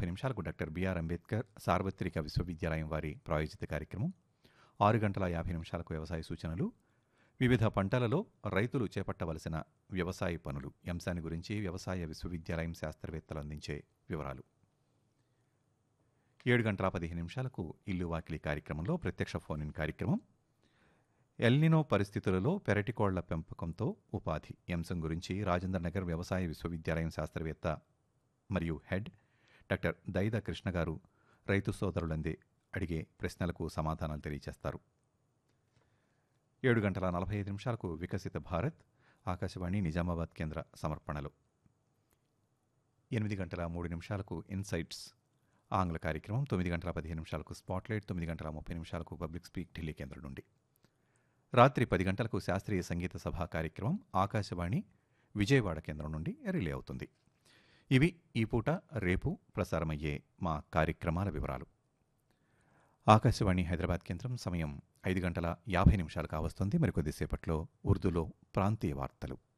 ముప్పై నిమిషాలకు doctor BR Ambedkar సార్వత్రిక విశ్వవిద్యాలయం వారి ప్రాయోజిత కార్యక్రమం ఆరు గంటల యాభై నిమిషాలకు వ్యవసాయ సూచనలు వివిధ పంటలలో రైతులు చేపట్టవలసిన వ్యవసాయ పనులు ఈ అంశాన్ని గురించి వ్యవసాయ విశ్వవిద్యాలయం శాస్త్రవేత్తలు అందించే వివరాలు ఏడు గంటల పదిహేను నిమిషాలకు ఇల్లు వాకిలి కార్యక్రమంలో ప్రత్యక్ష ఫోన్ ఇన్ కార్యక్రమం ఎల్నినో పరిస్థితులలో పెరటికోళ్ల పెంపకంతో ఉపాధి ఈ అంశం గురించి రాజేంద్ర నగర్ వ్యవసాయ విశ్వవిద్యాలయం శాస్త్రవేత్త మరియు హెడ్ డాక్టర్ దైద కృష్ణ గారు రైతు సోదరులందే అడిగే ప్రశ్నలకు సమాధానాలు తెలియజేస్తారు ఏడు గంటల నలభై ఐదు నిమిషాలకు వికసిత భారత్ ఆకాశవాణి నిజామాబాద్ కేంద్ర సమర్పణలు ఎనిమిది గంటల మూడు నిమిషాలకు ఇన్సైట్స్ ఆంగ్ల కార్యక్రమం తొమ్మిది గంటల పదిహేను నిమిషాలకు స్పాట్లైట్ తొమ్మిది గంటల ముప్పై నిమిషాలకు పబ్లిక్ స్పీక్ ఢిల్లీ కేంద్రం నుండి రాత్రి పది గంటలకు శాస్త్రీయ సంగీత సభ కార్యక్రమం ఆకాశవాణి విజయవాడ కేంద్రం నుండి రిలే అవుతుంది ఇవి ఈ పూట రేపు ప్రసారమయ్యే మా కార్యక్రమాల వివరాలు ఆకాశవాణి హైదరాబాద్ కేంద్రం సమయం ఐదు గంటల యాభై నిమిషాలు కావస్తుంది మరికొద్దిసేపట్లో ఉర్దూలో ప్రాంతీయ వార్తలు